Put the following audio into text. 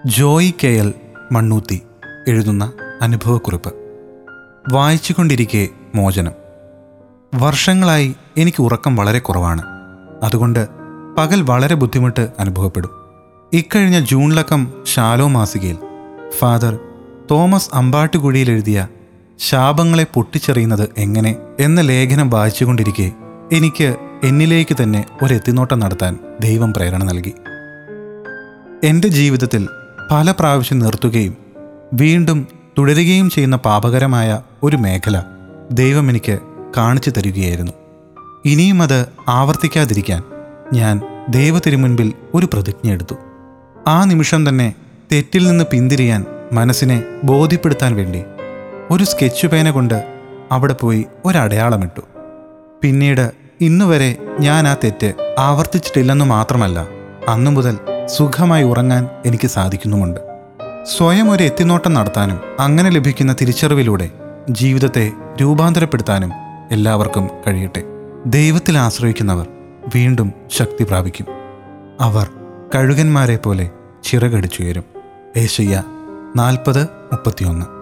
Joy K L Mannuthy എഴുതുന്ന അനുഭവക്കുറിപ്പ് വായിച്ചുകൊണ്ടിരിക്കെ മോചനം വർഷങ്ങളായി എനിക്ക് ഉറക്കം വളരെ കുറവാണ് അതുകൊണ്ട് പകൽ വളരെ ബുദ്ധിമുട്ട് അനുഭവപ്പെടും ഇക്കഴിഞ്ഞ ജൂണിലക്കം ശാലോ മാസികയിൽ ഫാദർ തോമസ് അമ്പാട്ടുകുഴിയിൽ എഴുതിയ ശാപങ്ങളെ പൊട്ടിച്ചെറിയുന്നത് എങ്ങനെ എന്ന ലേഖനം വായിച്ചുകൊണ്ടിരിക്കെ എനിക്ക് എന്നിലേക്ക് തന്നെ ഒരു എത്തിനോട്ടം നടത്താൻ ദൈവം പ്രേരണ നൽകി എൻ്റെ ജീവിതത്തിൽ പല പ്രാവശ്യം നിർത്തുകയും വീണ്ടും തുടരുകയും ചെയ്യുന്ന പാപകരമായ ഒരു മേഖല ദൈവം എനിക്ക് കാണിച്ചു തരികയായിരുന്നു ഇനിയും അത് ആവർത്തിക്കാതിരിക്കാൻ ഞാൻ ദൈവത്തിരുമുൻപിൽ ഒരു പ്രതിജ്ഞ എടുത്തു ആ നിമിഷം തന്നെ തെറ്റിൽ നിന്ന് പിന്തിരിയാൻ മനസ്സിനെ ബോധ്യപ്പെടുത്താൻ വേണ്ടി ഒരു സ്കെച്ച് പേന കൊണ്ട് അവിടെ പോയി ഒരടയാളമിട്ടു പിന്നീട് ഇന്നുവരെ ഞാൻ ആ തെറ്റ് ആവർത്തിച്ചിട്ടില്ലെന്നു മാത്രമല്ല അന്നു മുതൽ സുഖമായി ഉറങ്ങാൻ എനിക്ക് സാധിക്കുന്നുമുണ്ട് സ്വയം ഒരു എത്തിനോട്ടം നടത്താനും അങ്ങനെ ലഭിക്കുന്ന തിരിച്ചറിവിലൂടെ ജീവിതത്തെ രൂപാന്തരപ്പെടുത്താനും എല്ലാവർക്കും കഴിയട്ടെ ദൈവത്തിൽ ആശ്രയിക്കുന്നവർ വീണ്ടും ശക്തി പ്രാപിക്കും അവർ കഴുകന്മാരെ പോലെ ചിറകടിച്ചുയരും ഏഷ്യ നാൽപ്പത് മുപ്പത്തിയൊന്ന്